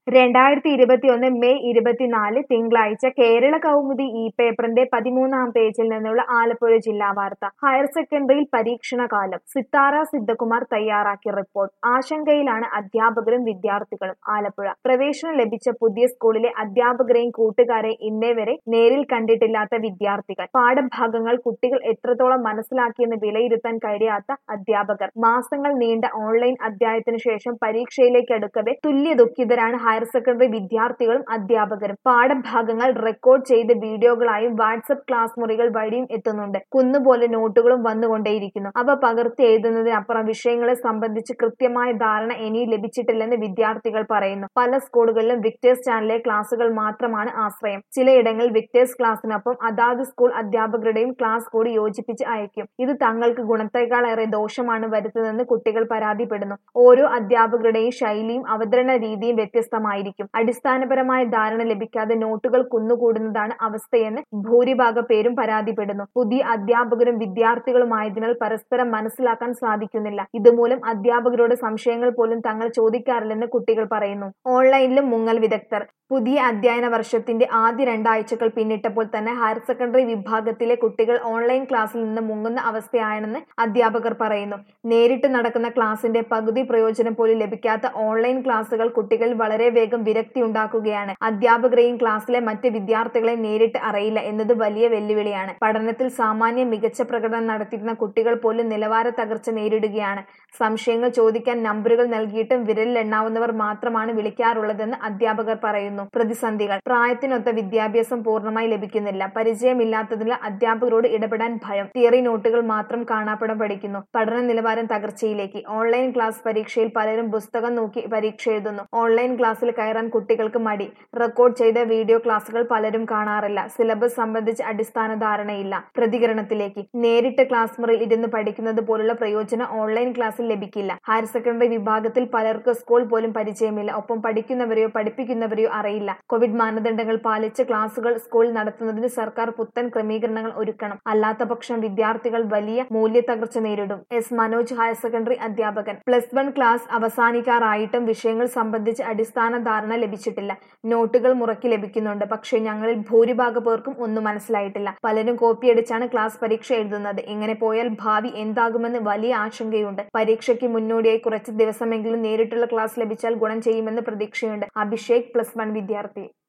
രണ്ടായിരത്തി ഇരുപത്തിയൊന്ന് മെയ് ഇരുപത്തിനാല് തിങ്കളാഴ്ച കേരള കൗമുദി ഈ പേപ്പറിന്റെ പതിമൂന്നാം പേജിൽ നിന്നുള്ള ആലപ്പുഴ ജില്ലാ വാർത്ത ഹയർ സെക്കൻഡറിയിൽ പരീക്ഷണകാലം സിത്താര സിദ്ധകുമാർ തയ്യാറാക്കിയ റിപ്പോർട്ട് ആശങ്കയിലാണ് അധ്യാപകരും വിദ്യാർത്ഥികളും ആലപ്പുഴ പ്രവേശനം ലഭിച്ച പുതിയ സ്കൂളിലെ അധ്യാപകരെയും കൂട്ടുകാരെയും ഇന്നേ വരെ നേരിൽ കണ്ടിട്ടില്ലാത്ത വിദ്യാർത്ഥികൾ പാഠഭാഗങ്ങൾ കുട്ടികൾ എത്രത്തോളം മനസ്സിലാക്കിയെന്ന് വിലയിരുത്താൻ കഴിയാത്ത അധ്യാപകർ മാസങ്ങൾ നീണ്ട ഓൺലൈൻ അധ്യായത്തിനു ശേഷം പരീക്ഷയിലേക്ക് അടുക്കവെ തുല്യ ദുഃഖിതരാണ് ഹയർ സെക്കൻഡറി വിദ്യാർത്ഥികളും അധ്യാപകരും പാഠഭാഗങ്ങൾ റെക്കോർഡ് ചെയ്ത് വീഡിയോകളായും വാട്സപ്പ് ക്ലാസ് മുറികൾ വഴിയും എത്തുന്നുണ്ട് കുന്നുപോലെ നോട്ടുകളും വന്നുകൊണ്ടേയിരിക്കുന്നു അവ പകർത്തി എഴുതുന്നതിനപ്പുറം വിഷയങ്ങളെ സംബന്ധിച്ച് കൃത്യമായ ധാരണ ഇനിയും ലഭിച്ചിട്ടില്ലെന്ന് വിദ്യാർത്ഥികൾ പറയുന്നു പല സ്കൂളുകളിലും വിക്ടേഴ്സ് ചാനലിലെ ക്ലാസുകൾ മാത്രമാണ് ആശ്രയം ചിലയിടങ്ങളിൽ വിക്ടേഴ്സ് ക്ലാസ്സിനൊപ്പം അതാത് സ്കൂൾ അധ്യാപകരുടെയും ക്ലാസ് കൂടി യോജിപ്പിച്ച് അയക്കും ഇത് തങ്ങൾക്ക് ഗുണത്തേക്കാളേറെ ദോഷമാണ് വരുത്തുന്നതെന്ന് കുട്ടികൾ പരാതിപ്പെടുന്നു ഓരോ അധ്യാപകരുടെയും ശൈലിയും അവതരണ രീതിയും വ്യത്യസ്തമായിരിക്കും അടിസ്ഥാനപരമായ ധാരണ ലഭിക്കാതെ നോട്ടുകൾ കുന്നുകൂടുന്നതാണ് അവസ്ഥയെന്ന് ഭൂരിഭാഗ പേരും പരാതിപ്പെടുന്നു പുതിയ അധ്യാപകരും വിദ്യാർത്ഥികളുമായതിനാൽ പരസ്പരം മനസ്സിലാക്കാൻ സാധിക്കുന്നില്ല ഇതുമൂലം അധ്യാപകരോട് സംശയങ്ങൾ പോലും തങ്ങൾ ചോദിക്കാറില്ലെന്ന് കുട്ടികൾ പറയുന്നു ഓൺലൈനിലും മുങ്ങൽ വിദഗ്ധർ പുതിയ അധ്യയന വർഷത്തിന്റെ ആദ്യ രണ്ടാഴ്ചകൾ പിന്നിട്ടപ്പോൾ തന്നെ ഹയർ സെക്കൻഡറി വിഭാഗത്തിലെ കുട്ടികൾ ഓൺലൈൻ ക്ലാസ്സിൽ നിന്ന് മുങ്ങുന്ന അവസ്ഥയാണെന്ന് അധ്യാപകർ പറയുന്നു നേരിട്ട് നടക്കുന്ന ക്ലാസിന്റെ പകുതി പ്രയോജനം പോലും ലഭിക്കാത്ത ഓൺലൈൻ ക്ലാസുകൾ കുട്ടികളിൽ വളരെ വേഗം വിരക്തി ഉണ്ടാക്കുകയാണ് അധ്യാപകരെയും ക്ലാസ്സിലെ മറ്റ് വിദ്യാർത്ഥികളെ നേരിട്ട് അറിയില്ല എന്നത് വലിയ വെല്ലുവിളിയാണ് പഠനത്തിൽ സാമാന്യം മികച്ച പ്രകടനം നടത്തിയിരുന്ന കുട്ടികൾ പോലും നിലവാര തകർച്ച നേരിടുകയാണ് സംശയങ്ങൾ ചോദിക്കാൻ നമ്പറുകൾ നൽകിയിട്ടും വിരലിലെണ്ണാവുന്നവർ മാത്രമാണ് വിളിക്കാറുള്ളതെന്ന് അധ്യാപകർ പറയുന്നു പ്രതിസന്ധികൾ പ്രായത്തിനൊത്ത വിദ്യാഭ്യാസം പൂർണ്ണമായി ലഭിക്കുന്നില്ല പരിചയമില്ലാത്തതിനാൽ അധ്യാപകരോട് ഇടപെടാൻ ഭയം തിയറി നോട്ടുകൾ മാത്രം കാണാപ്പടം പഠിക്കുന്നു പഠന നിലവാരം തകർച്ചയിലേക്ക് ഓൺലൈൻ ക്ലാസ് പരീക്ഷയിൽ പലരും പുസ്തകം നോക്കി പരീക്ഷ എഴുതുന്നു ഓൺലൈൻ ക്ലാസ്സിൽ കയറാൻ കുട്ടികൾക്ക് മടി റെക്കോർഡ് ചെയ്ത വീഡിയോ ക്ലാസുകൾ പലരും കാണാറില്ല സിലബസ് സംബന്ധിച്ച് അടിസ്ഥാന ധാരണയില്ല പ്രതികരണത്തിലേക്ക് നേരിട്ട് ക്ലാസ് മുറിയിൽ ഇരുന്ന് പഠിക്കുന്നത് പോലുള്ള പ്രയോജനം ഓൺലൈൻ ക്ലാസ്സിൽ ലഭിക്കില്ല ഹയർ സെക്കൻഡറി വിഭാഗത്തിൽ പലർക്ക് സ്കൂൾ പോലും പരിചയമില്ല ഒപ്പം പഠിക്കുന്നവരെയോ പഠിപ്പിക്കുന്നവരെയോ അറിയില്ല കോവിഡ് മാനദണ്ഡങ്ങൾ പാലിച്ച് ക്ലാസുകൾ സ്കൂൾ നടത്തുന്നതിന് സർക്കാർ പുത്തൻ ക്രമീകരണങ്ങൾ ഒരുക്കണം അല്ലാത്ത പക്ഷം വിദ്യാർത്ഥികൾ വലിയ മൂല്യത്തകർച്ച നേരിടും എസ് മനോജ് ഹയർ സെക്കൻഡറി അധ്യാപകൻ പ്ലസ് വൺ ക്ലാസ് അവസാനിക്കാറായിട്ടും വിഷയങ്ങൾ സംബന്ധിച്ച് അടിസ്ഥാന ധാരണ ലഭിച്ചിട്ടില്ല നോട്ടുകൾ മുറക്കി ലഭിക്കുന്നുണ്ട് പക്ഷേ ഞങ്ങളിൽ ഭൂരിഭാഗ പേർക്കും ഒന്നും മനസ്സിലായിട്ടില്ല പലരും കോപ്പിയടിച്ചാണ് ക്ലാസ് പരീക്ഷ എഴുതുന്നത് ഇങ്ങനെ പോയാൽ ഭാവി എന്താകുമെന്ന് വലിയ ആശങ്കയുണ്ട് പരീക്ഷയ്ക്ക് മുന്നോടിയായി കുറച്ച് ദിവസമെങ്കിലും നേരിട്ടുള്ള ക്ലാസ് ലഭിച്ചാൽ ഗുണം ചെയ്യുമെന്ന് പ്രതീക്ഷയുണ്ട് അഭിഷേക് പ്ലസ് വൺ വിദ്യാർത്ഥി